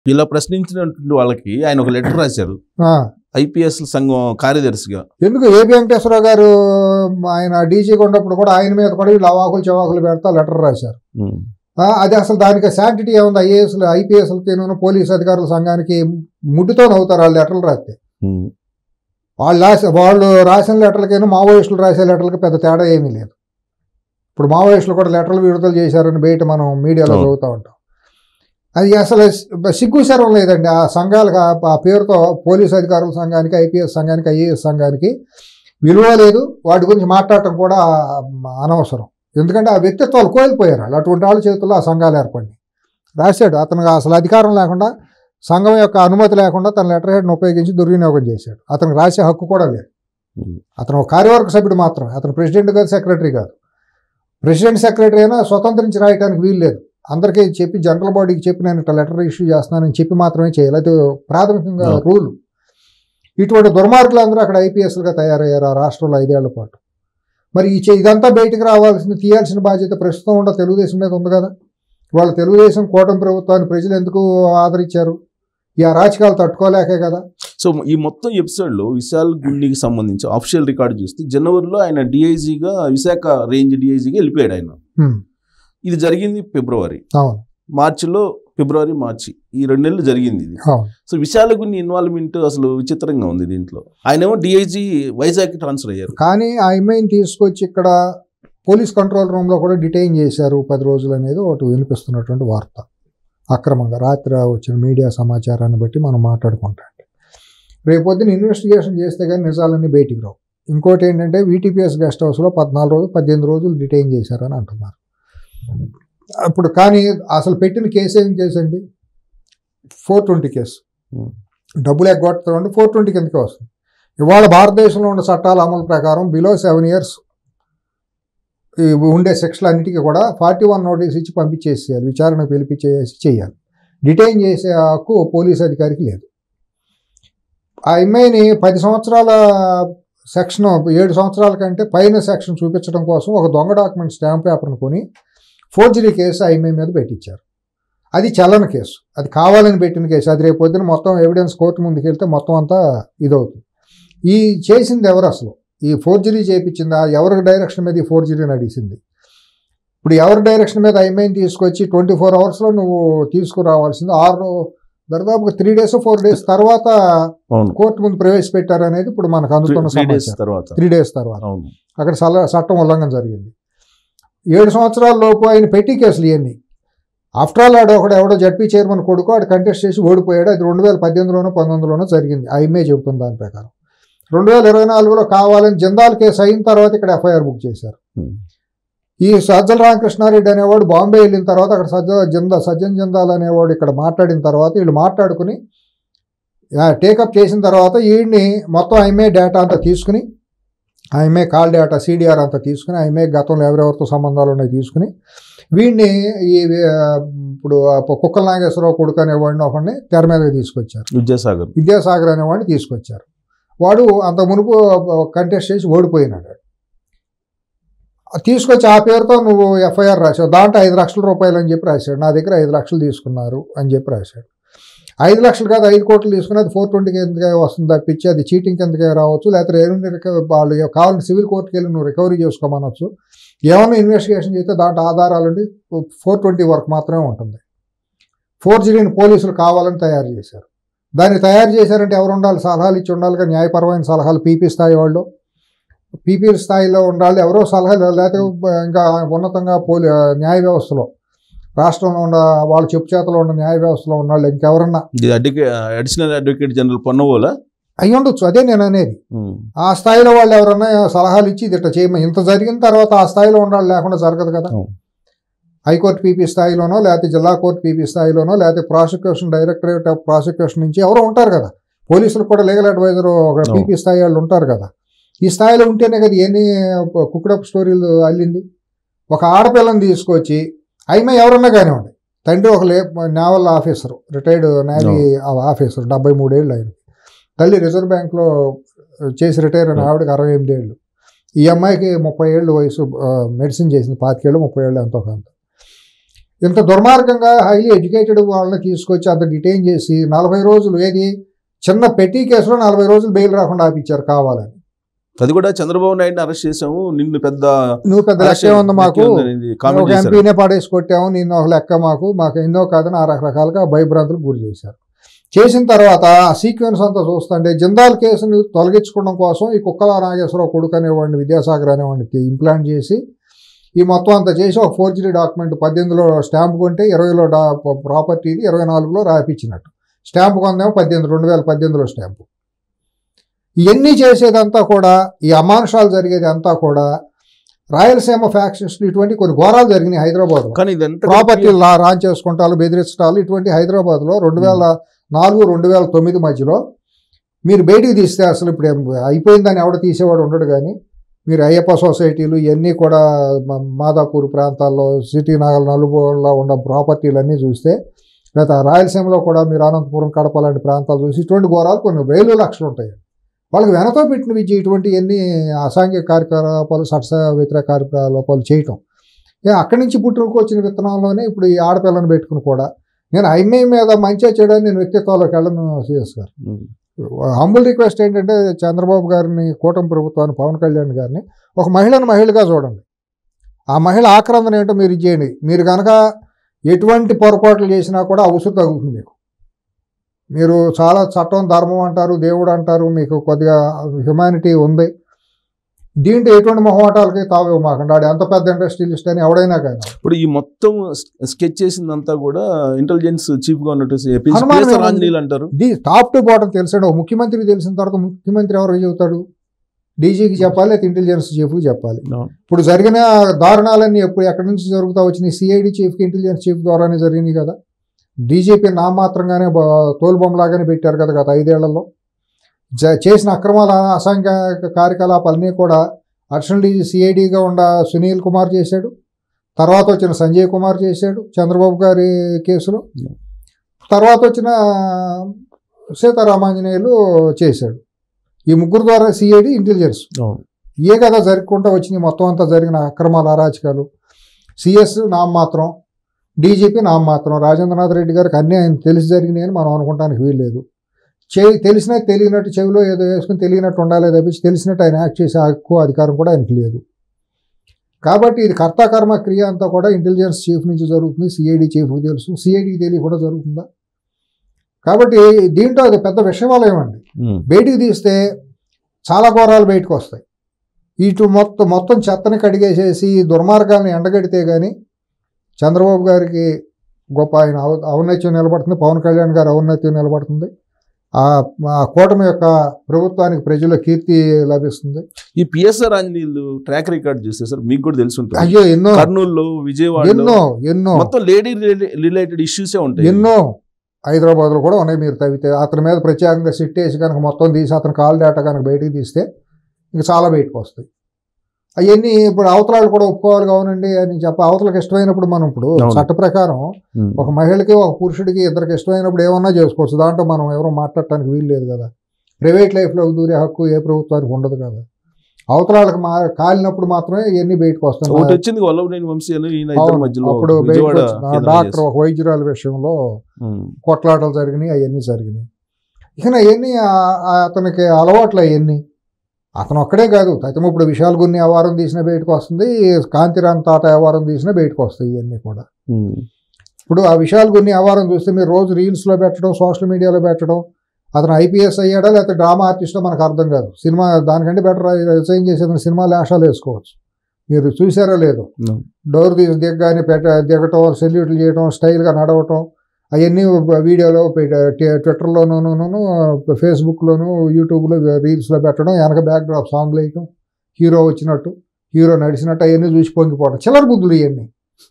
ఇలా ప్రశ్నించినటువంటి వాళ్ళకి ఆయన ఒక లెటర్ రాశారు ఆ. ఐపీఎస్ సంఘం కార్యదర్శిగా ఎందుకు ఏబి వెంకటేశ్వరరావు గారు ఆయన డీజీగా ఉన్నప్పుడు కూడా ఆయన మీద కూడా వీళ్ళు అవాకులు చవాకులు పెడతా లెటర్ రాశారు ఉమ్. ఆ, అది అసలు దానికి శాంటిటీ ఏముంది ఐఏఎస్లు ఐపీఎస్లకి పోలీస్ అధికారుల సంఘానికి ముడ్డుతో నవ్వుతారు వాళ్ళు లెటర్లు రాస్తే ఉమ్. వాళ్ళు రాసి వాళ్ళు రాసిన లెటర్లకేను మావోయిస్టులు రాసే లెటర్లకి పెద్ద తేడా ఏమీ లేదు ఇప్పుడు మావోయిస్టులు కూడా లెటర్లు విడుదల చేశారని బయట మనం మీడియాలో అవును. చదువుతూ ఉంటాం అది అసలు సిగ్గు శరం లేదండి ఆ సంఘాలకు ఆ- ఆ పేరుతో పోలీస్ అధికారుల సంఘానికి ఐపీఎస్ సంఘానికి ఐఏఎస్ సంఘానికి విలువ లేదు వాటి గురించి మాట్లాడటం కూడా అనవసరం ఎందుకంటే ఆ వ్యక్తిత్వాలు కోల్పోయారు వాళ్ళు అటువంటి వాళ్ళ చేతుల్లో ఆ సంఘాలు ఏర్పడి రాశాడు అతనికి అసలు అధికారం లేకుండా సంఘం యొక్క అనుమతి లేకుండా తన లెటర్ హెడ్ని ఉపయోగించి దుర్వినియోగం చేశాడు అతనికి రాసే హక్కు కూడా లేదు ఉమ్. అతను ఒక కార్యవర్గ సభ్యుడు మాత్రమే అతను ప్రెసిడెంట్ కాదు సెక్రటరీ కాదు ప్రెసిడెంట్ సెక్రటరీ అయినా స్వతంత్రించి రాయడానికి వీలు లేదు అందరికీ చెప్పి జనరల్ బాడీకి చెప్పి నేను ఇట్లా లెటర్ ఇష్యూ చేస్తున్నానని చెప్పి మాత్రమే చేయాలి అది ప్రాథమికంగా అవును. రూల్ ఇటువంటి దుర్మార్గులు అందరూ అక్కడ ఐపీఎస్లుగా తయారయ్యారు ఆ రాష్ట్రంలో ఐదేళ్ల పాటు మరి ఈ చే- ఇదంతా బయటికి రావాల్సింది తీయాల్సిన బాధ్యత ప్రస్తుతం ఉన్న తెలుగుదేశం మీద ఉంది కదా వాళ్ళ తెలుగుదేశం కూటమి ప్రభుత్వాన్ని ప్రజలు ఎందుకు ఆదరించారు ఈ అరాచకాలు తట్టుకోలేకే కదా సో ఈ మొత్తం ఎపిసోడ్ లో విశాల్ గుండికి సంబంధించి ఆఫిషియల్ రికార్డు చూస్తే జనవరిలో ఆయన డిఐజీగా విశాఖ రేంజ్ డిఐజీగా వెళ్ళిపోయాడు ఆయన హ్మ్. ఇది జరిగింది ఫిబ్రవరి అవును మార్చిలో ఫిబ్రవరి మార్చి ఈ రెండు నెలలు జరిగింది ఇది అవును సో విశాల గుండి ఇన్వాల్వ్మెంట్ అసలు విచిత్రంగా ఉంది దీంట్లో ఆయనేమో డిఐజీ వైజాగ్ ట్రాన్స్ఫర్ అయ్యారు కానీ ఆ అమ్మాయిని తీసుకొచ్చి ఇక్కడ పోలీస్ కంట్రోల్ రూమ్లో కూడా డిటైన్ చేశారు పది రోజులు అనేది ఒకటి వినిపిస్తున్నటువంటి వార్త అక్రమంగా రాత్రి వచ్చిన మీడియా సమాచారాన్ని బట్టి మనం మాట్లాడుకుంటాం రేపొద్దున ఇన్వెస్టిగేషన్ చేస్తే కానీ నిజాలన్నీ బయటికి రావు ఇంకోటి ఏంటంటే వీటీపీఎస్ గెస్ట్ హౌస్లో పద్నాలుగు రోజులు పద్దెనిమిది రోజులు డిటైన్ చేశారని అంటున్నారు అప్పుడు కానీ అసలు పెట్టిన కేసు ఏం కేసు అండి ఫోర్ ట్వంటీ కేసు Hmm. డబ్బులు ఎగ్గొట్టడం ఫోర్ ట్వంటీ కిందకే వస్తుంది ఇవాళ భారతదేశంలో ఉన్న చట్టాల అమలు ప్రకారం బిలో సెవెన్ ఇయర్స్ ఉండే సెక్షన్లు అన్నిటికీ కూడా ఫార్టీ వన్ నోటీస్ ఇచ్చి పంపించేసేయాలి విచారణ పిలిపించేసి చేయాలి డిటైన్ చేసే హక్కు పోలీస్ అధికారికి లేదు ఆ అమ్మాయిని పది సంవత్సరాల సెక్షన్ ఏడు సంవత్సరాల కంటే పైన సెక్షన్ చూపించడం కోసం ఒక దొంగ డాక్యుమెంట్ స్టాంప్ పేపర్ని కొని ఫోర్జరీ కేసు ఆ అమ్మాయి మీద పెట్టించారు అది చలన కేసు అది కావాలని పెట్టిన కేసు అది రేపు పొద్దున మొత్తం ఎవిడెన్స్ కోర్టు ముందుకు వెళ్తే మొత్తం అంతా ఇదవుతుంది ఈ చేసింది ఎవరు అసలు ఈ ఫోర్జరీ చేయించింది ఆ ఎవరి డైరెక్షన్ మీద ఈ ఫోర్జరీ నడిచింది ఇప్పుడు ఎవరి డైరెక్షన్ మీద ఐమైన్ తీసుకొచ్చి ట్వంటీ ఫోర్ అవర్స్లో నువ్వు తీసుకురావాల్సింది ఆరు దాదాపుగా త్రీ డేస్ ఫోర్ డేస్ తర్వాత అవును కోర్టు ముందు ప్రవేశపెట్టారు అనేది ఇప్పుడు మనకు అందుతున్న త్రీ డేస్ సమాచారం తర్వాత త్రీ డేస్ తర్వాత అవును అక్కడ సల చట్టం ఉల్లంఘన జరిగింది ఏడు సంవత్సరాల లోపు ఆయన పెట్టి కేసులు ఇవన్నీ ఆఫ్టర్ ఆల్ ఆడు ఒకడు ఎవడో జడ్పీ చైర్మన్ కొడుకు ఆడు కంటెస్ట్ చేసి ఓడిపోయాడు అది రెండు వేల పద్దెనిమిదిలోనో పంతొమ్మిదిలోనో జరిగింది ఆ ఇమే చెబుతుంది దాని ప్రకారం రెండు వేల ఇరవై నాలుగులో కావాలని జిందాల్ కేసు అయిన తర్వాత ఇక్కడ ఎఫ్ఐఆర్ బుక్ చేశారు Hmm. ఈ సజ్జల రామకృష్ణారెడ్డి అనేవాడు బాంబే వెళ్ళిన తర్వాత అక్కడ సజ్జ జిందా సజ్జన్ జిందాల్ అనేవాడు ఇక్కడ మాట్లాడిన తర్వాత వీళ్ళు మాట్లాడుకుని టేకప్ చేసిన తర్వాత వీడిని మొత్తం ఐమే డేటా అంతా తీసుకుని ఐమే కాల్ డేటా సిడిఆర్ అంతా తీసుకుని ఐమే గతంలో ఎవరెవరితో సంబంధాలు ఉన్నాయి తీసుకుని వీడిని ఈ ఆ, ఇప్పుడు ఆ కుక్కల నాగేశ్వరరావు కొడుకు అనేవాడిని ఒకడిని తెర మీదకి తీసుకొచ్చారు విద్యాసాగర్ విద్యాసాగర్ అనేవాడిని తీసుకొచ్చారు వాడు అంత మునుపు కంటెస్ట్ చేసి ఓడిపోయినాడు తీసుకొచ్చి ఆ పేరుతో నువ్వు ఎఫ్ఐఆర్ రాసావు దాంట్లో ఐదు లక్షల రూపాయలు అని చెప్పి రాశాడు నా దగ్గర ఐదు లక్షలు తీసుకున్నారు అని చెప్పి రాశాడు ఐదు లక్షలు కాదు ఐదు కోట్లు తీసుకుని అది ఫోర్ ట్వంటీ కిందకే వస్తుంది తప్పించి అది చీటింగ్ కిందకే రావచ్చు లేకపోతే రెవెన్యూ రిక- వాళ్ళు కావాలంటే సివిల్ కోర్టుకి వెళ్ళి నువ్వు రికవరీ చేసుకోమనొచ్చు ఏమైనా ఇన్వెస్టిగేషన్ చేస్తే దాంట్లో ఆధారాలు ఫోర్ ట్వంటీ వరకు మాత్రమే ఉంటుంది ఫోర్జరీని పోలీసులు కావాలని తయారు చేశారు దాన్ని తయారు చేశారంటే ఎవరు ఉండాలి సలహాలు ఇచ్చి ఉండాలిగా న్యాయపరమైన సలహాలు పీపీ స్థాయి వాళ్ళు పీపీ స్థాయిలో ఉండాలి ఎవరో సలహాలు లేకపోతే ఇంకా ఉన్నతంగా పోలీ న్యాయ వ్యవస్థలో రాష్ట్రంలో ఉన్న వాళ్ళ చెప్పు చేతలో ఉన్న న్యాయ వ్యవస్థలో ఉన్న వాళ్ళు ఇంకెవరన్నా ఇది advocate additional advocate general Ponnavola అయి ఉండొచ్చు అదే నేను అనేది ఆ స్థాయిలో వాళ్ళు ఎవరన్నా సలహాలు ఇచ్చి ఇది ఇట్లా చేయమని ఇంత జరిగిన తర్వాత ఆ స్థాయిలో ఉండాలి లేకుండా జరగదు కదా అవును. హైకోర్టు పీపీ స్థాయిలోనో లేకపోతే జిల్లా కోర్టు పీపీ స్థాయిలోనో లేకపోతే ప్రాసిక్యూషన్ డైరెక్టరేట్ ఆఫ్ ప్రాసిక్యూషన్ నుంచి ఎవరో ఉంటారు కదా పోలీసులకు కూడా లీగల్ అడ్వైజర్ ఒక అవును. పీపీ స్థాయి వాళ్ళు ఉంటారు కదా ఈ స్థాయిలో ఉంటేనే కదా ఎన్ని కుక్కడప్ స్టోరీలు అల్లింది ఒక ఆడపిల్లని తీసుకొచ్చి అయినా ఎవరన్నా కానివ్వండి తండ్రి ఒక లే naval officer retired navy officer డెబ్బై మూడేళ్ళు ఆయన తల్లి రిజర్వ్ బ్యాంక్లో చేసి రిటైర్ అయిన ఆవిడకి అరవై ఎనిమిది ఏళ్ళు ఈ అమ్మాయికి ముప్పై ఏళ్ళు వయసు ఆ, మెడిసిన్ చేసింది పాతికేళ్ళు ముప్పై ఏళ్ళు ఎంతో కొంత ఇంత దుర్మార్గంగా హైలీ ఎడ్యుకేటెడ్ వాళ్ళని తీసుకొచ్చి అంత డిటైన్ చేసి నలభై రోజులు ఏది చిన్న పెట్టి కేసులో నలభై రోజులు బెయిల్ రాకుండా ఆపించారు కావాలని అది కూడా చంద్రబాబు నాయుడుని అరెస్ట్ చేసాము నిన్ను పెద్ద నువ్వు పెద్ద లెక్క ఉంది మాకు కామెంట్ ఒక చేశారు ఎంపీనే పడేసి కొట్టాము నిన్ను ఒక లెక్క మాకు మాకు ఎన్నో కాదని ఆ రకరకాలుగా భయభ్రాంతులకు గురి చేశారు చేసిన తర్వాత ఆ సీక్వెన్స్ అంతా చూస్తుంటే జిందాల్ కేసుని తొలగించుకోవడం కోసం ఈ కుక్కల నాగేశ్వరరావు కొడుకు అనేవాడిని విద్యాసాగర్ అనేవాడికి ఇంప్లాంట్ చేసి ఈ మొత్తం అంతా చేసి ఒక ఫోర్జరీ డాక్యుమెంట్ పద్దెనిమిదిలో స్టాంప్ కొంటే ఇరవైలో డా ప్రాపర్టీది ఇరవై నాలుగులో రాపిచ్చినట్టు స్టాంప్ కొందేమో పద్దెనిమిది రెండు వేల పద్దెనిమిదిలో స్టాంపు ఇవన్నీ చేసేదంతా కూడా ఈ అమానుషాలు జరిగేది అంతా కూడా రాయలసీమ ఫ్యాక్షన్స్ ఇటువంటి కొన్ని ఘోరాలు జరిగినాయి హైదరాబాద్లో కానీ ఇదంతా ప్రాపర్టీ లా రాన్ చేసుకుంటారు బెదిరించడాలు ఇటువంటి హైదరాబాద్లో రెండు వేల నాలుగు రెండు వేల తొమ్మిది మధ్యలో మీరు బయటికి తీస్తే అసలు ఇప్పుడు ఏం అయిపోయిందని ఎవడ తీసేవాడు ఉండడు కానీ మీరు అయ్యప్ప సొసైటీలు ఇవన్నీ కూడా మ- మాదాపూర్ ప్రాంతాల్లో సిటీ నగర్ నలుగురులో ఉన్న ప్రాపర్టీలన్నీ చూస్తే లేదా రాయలసీమలో కూడా మీరు అనంతపురం కడప లాంటి ప్రాంతాలు చూసి ఇటువంటి ఘోరాలు కొన్ని వేలు లక్షలు ఉంటాయి వాళ్ళకి వెనతో పెట్టిన విద్య ఇటువంటి ఎన్ని అసాంఘిక కార్యకలాపాలు సరస వ్యతిరేక కార్యకలాపాలు చేయటం ఏ అక్కడి నుంచి పుట్టుకు వచ్చిన విత్తనాల్లోనే ఇప్పుడు ఈ ఆడపిల్లని పెట్టుకుని కూడా నేను ఐఎంఐ మీద మంచిగా చేయడానికి నేను వ్యక్తిత్వాల్లోకి వెళ్ళను సిఎస్ గారు ఉమ్. హంబుల్ రిక్వెస్ట్ ఏంటంటే చంద్రబాబు గారిని కూటమి ప్రభుత్వాన్ని పవన్ కళ్యాణ్ గారిని ఒక మహిళను మహిళగా చూడండి ఆ మహిళ ఆక్రందన ఏంటో మీరు ఇచ్చేయండి మీరు కనుక ఎటువంటి పొరపాట్లు చేసినా కూడా అవసరం తగులుతుంది మీకు మీరు చాలా చట్టం ధర్మం అంటారు దేవుడు అంటారు మీకు కొద్దిగా హ్యుమానిటీ ఉంది దీంట్లో ఎటువంటి మొహమాటాలకి తావే మాకండి ఆడు ఎంత పెద్ద ఇండస్ట్రియలిస్ట్ అని ఎవడైనా కానీ ఇప్పుడు ఈ మొత్తం స్కెచ్ చేసిందంతా కూడా ఇంటెలిజెన్స్ చీఫ్ గా ఉన్నట్టు అనుమానం ఏముంది? ఆంజనేయులు అంటారు ఇది టాప్ టు బాటం తెలిసాడు ఒక ముఖ్యమంత్రికి తెలిసిన తర్వాత ముఖ్యమంత్రి ఎవరు చెబుతాడు డీజీకి చెప్పాలి లేదా ఇంటెలిజెన్స్ చీఫ్కి చెప్పాలి ఇప్పుడు జరిగిన దారుణాలన్నీ ఎప్పుడు ఎక్కడి నుంచి జరుగుతా వచ్చినాయి సిఐడి చీఫ్కి ఇంటెలిజెన్స్ చీఫ్ ద్వారానే జరిగినాయి కదా డీజీపీ నామాత్రంగానే బ- తోలుబొమ్మలాగానే పెట్టారు కదా గత ఐదేళ్లలో జ- చేసిన అక్రమాల అసాంఘిక కార్యకలాపాలన్నీ కూడా అడిషనల్ డీజీ సిఐడిగా ఉన్న సునీల్ కుమార్ చేశాడు తర్వాత వచ్చిన సంజయ్ కుమార్ చేశాడు చంద్రబాబు గారి కేసులో తర్వాత వచ్చిన సీతారామాంజనేయులు చేశాడు ఈ ముగ్గురు ద్వారా సిఐడి ఇంటెలిజెన్స్ ఏ కదా జరుపుకుంటూ వచ్చినాయి మొత్తం అంతా జరిగిన అక్రమాల అరాచకాలు సిఎస్ నామమాత్రం డీజీపీ నామమాత్రం రాజేంద్రనాథ్ రెడ్డి గారికి అన్నీ ఆయన తెలిసి జరిగినాయి అని మనం అనుకోవడానికి వీల్లేదు చేయి తెలిసినా తెలియనట్టు చెవిలో ఏదో వేసుకుని తెలియనట్టు ఉండాలి తప్పించి తెలిసినట్టు ఆయన యాక్ట్ చేసే హక్కు అధికారం కూడా ఆయనకి లేదు కాబట్టి ఇది కర్తాకర్మ క్రియ అంతా కూడా ఇంటెలిజెన్స్ చీఫ్ నుంచి జరుగుతుంది సిఐడి చీఫ్కి తెలుసు సిఐడికి తెలియ కూడా జరుగుతుందా కాబట్టి దీంట్లో అది పెద్ద విషయవాలయం అండి ఉమ్. బయటికి తీస్తే చాలా ఘోరాలు బయటకు వస్తాయి ఇటు మొత్తం మొత్తం చెత్తని కడిగేసేసి ఈ దుర్మార్గాన్ని ఎండగడితే కానీ చంద్రబాబు గారికి గొప్ప ఆయన ఔ- ఔన్నత్యం నిలబడుతుంది పవన్ కళ్యాణ్ గారి ఔన్నత్యం నిలబడుతుంది ఆ ఆ కూటమి యొక్క ప్రభుత్వానికి ప్రజల కీర్తి లభిస్తుంది ఈ పిఎస్ఆర్ ఆంజనేయులు ట్రాక్ రికార్డ్ చూస్తే సార్ మీకు కూడా తెలిసి ఉంటుంది అయ్యో ఎన్నో కర్నూలులో విజయవాడలో ఎన్నో ఎన్నో మొత్తం లేడీ రిలేటెడ్ ఇష్యూసే ఉంటాయి ఎన్నో హైదరాబాద్లో కూడా ఉన్నాయి మీరు తవ్వితే అతని మీద ప్రత్యేకంగా సిట్ వేసి కనుక మొత్తం తీసి అతని కాల్ డేటా కనుక బయటికి తీస్తే ఇంకా చాలా బయటకు వస్తాయి అవన్నీ ఇప్పుడు అవతలాలు కూడా ఒప్పుకోవాలి కావునండి అని చెప్ప అవతలకు ఇష్టమైనప్పుడు మనం ఇప్పుడు అవును. చట్ట ప్రకారం ఉమ్. ఒక మహిళకి ఒక పురుషుడికి ఇద్దరికి ఇష్టమైనప్పుడు ఏమన్నా చేసుకోవచ్చు దాంట్లో మనం ఎవరు మాట్లాడటానికి వీలు లేదు కదా ప్రైవేట్ లైఫ్లోకి దూరే హక్కు ఏ ప్రభుత్వానికి ఉండదు కదా అవతలాలకు మా కాలినప్పుడు మాత్రమే ఇవన్నీ బయటకు ఒకటి వస్తాయి వచ్చింది వల్లభనేని వంశీ అని ఈయన ఇద్దరి అవును. మధ్యలో అప్పుడు బయటకు విజయవాడ వచ్చిన ఆ కేంద్రంగా డాక్టర్ చేశారు. ఒక వైద్యురాల విషయంలో ఉమ్. కొట్లాటలు జరిగినాయి అవన్నీ జరిగినాయి ఇక అవన్నీ ఆ- ఆ అతనికి అలవాట్లు అవన్నీ అతను ఒక్కడే కాదు అయితే ఇప్పుడు విశాల్ గున్ని అవారం తీసిన బయటకు వస్తుంది కాంతిరామ్ తాత అవారం తీసిన బయటకు వస్తాయి ఇవన్నీ కూడా ఉమ్. ఇప్పుడు ఆ విశాల్ గున్ని అవారం చూస్తే మీరు రోజు రీల్స్లో పెట్టడం సోషల్ మీడియాలో పెట్టడం అతను ఐపీఎస్ అయ్యాడా లేకపోతే డ్రామా ఆర్టిస్టో మనకు అర్థం కాదు సినిమా దానికంటే బెటర్ రిజైన్ చేసి అతను సినిమా లేషాలు వేసుకోవచ్చు మీరు చూసారో లేదో ఉమ్. డోర్ తీసి దిగగానే పెట్ట దిగటం సెల్యూట్లు చేయటం స్టైల్గా నడవటం అవన్నీ వీడియోలో ట్విట్టర్లోనూ ఫేస్బుక్లోను యూట్యూబ్లో రీల్స్లో పెట్టడం వెనక బ్యాక్ డ్రాప్ సాంగ్లు వేయటం హీరో వచ్చినట్టు హీరో నడిచినట్టు అవన్నీ చూసి పొంగిపోవడం చిల్లర బుద్ధులు ఇవన్నీ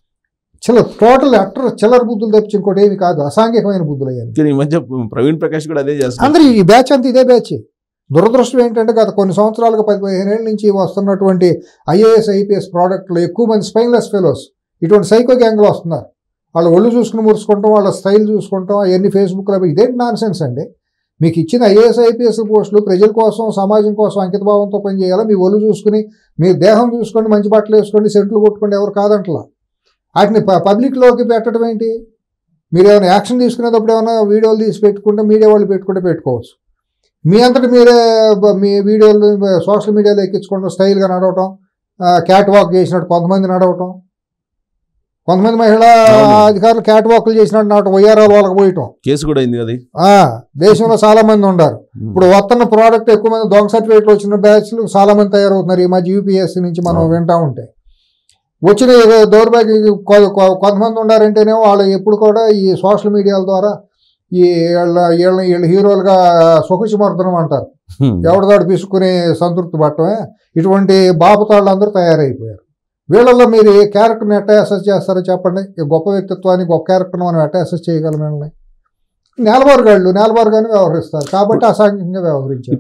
చిల్లర టోటల్ అట్టర్ చిల్లర బుద్ధులు తప్పించి ఇంకోటి ఏమి కాదు అసాంఘికమైన బుద్ధులు అవన్నీ కానీ ఈ మధ్య ప్రవీణ్ ప్రకాష్ కూడా అదే చేస్తారు అందరూ ఈ బ్యాచ్ అంతా ఇదే బ్యాచ్ దురదృష్టం ఏంటంటే గత కొన్ని సంవత్సరాలుగా పది పదిహేను ఏళ్ళ నుంచి వస్తున్నటువంటి ఐఏఎస్ ఐపీఎస్ ప్రోడక్ట్లో ఎక్కువ మంది స్పైన్లెస్ ఫెలోస్ ఇటువంటి సైకో గ్యాంగ్లో వస్తున్నారు వాళ్ళు ఒళ్ళు చూసుకుని మురుసుకుంటాం వాళ్ళ స్టైల్ చూసుకుంటాం అవన్నీ ఫేస్బుక్లో ఇదేంటి నాన్ సెన్స్ అండి మీకు ఇచ్చిన ఐఏఎస్ ఐపీఎస్ పోస్టులు ప్రజల కోసం సమాజం కోసం అంకిత భావంతో పనిచేయాలి మీ ఒళ్ళు చూసుకుని మీ దేహం చూసుకోండి మంచి బట్టలు వేసుకోండి సెంట్లు కొట్టుకోండి ఎవరు కాదంటలా వాటిని ప- పబ్లిక్లోకి పెట్టడం ఏంటి మీరు ఏమైనా యాక్షన్ తీసుకునేటప్పుడు ఏమైనా వీడియోలు తీసి పెట్టుకుంటే మీడియా వాళ్ళు పెట్టుకుంటే పెట్టుకోవచ్చు మీ అంతటి మీరే బ- మీ వీడియోలు సోషల్ మీడియాలో ఎక్కించుకుంటూ స్టైల్గా నడవటం క్యాట్ వాక్ చేసినట్టు కొంతమంది నడవటం కొంతమంది మహిళా అవును. అధికారులు క్యాట్ వాక్లు చేసినట్టు నడవటం వయ్యారాలు వాళ్ళకి పోయటం కేసు కూడా అయింది కదా ఆ, దేశంలో చాలా మంది ఉన్నారు ఇప్పుడు వస్తున్న ప్రోడక్ట్ ఎక్కువ మంది దొంగ సర్టిఫికేట్లు వచ్చిన బ్యాచ్లు చాలా మంది తయారవుతున్నారు ఈ మధ్య యూపీఎస్సీ నుంచి మనం అవును. వింటా ఉంటే వచ్చిన ఈ దౌర్భాగ్య కొ- కొ- కొంతమంది ఉన్నారంటేనే వాళ్ళు ఎప్పుడు కూడా ఈ సోషల్ మీడియాల ద్వారా ఈ వీళ్ళ వీళ్ళ వీళ్ళ హీరోలుగా సుఖచిమర్దనం అంటారు ఎవరిదాడు పిసుకుని సంతృప్తి పట్టమే ఇటువంటి బాపతాళ్ళు అందరూ తయారైపోయారు వీళ్ళల్లో మీరు ఏ క్యారెక్టర్ని ఎట్లా అసెస్ చేస్తారో చెప్పండి ఈ గొప్ప వ్యక్తిత్వాన్ని గొప్ప క్యారెక్టర్ని మనం ఎట్లా అసెస్ చేయగలం వీళ్ళని నేలబారుగాళ్ళు నేలబారుగానే వ్యవహరిస్తారు కాబట్టి అసాంఘికంగా వ్యవహరించారు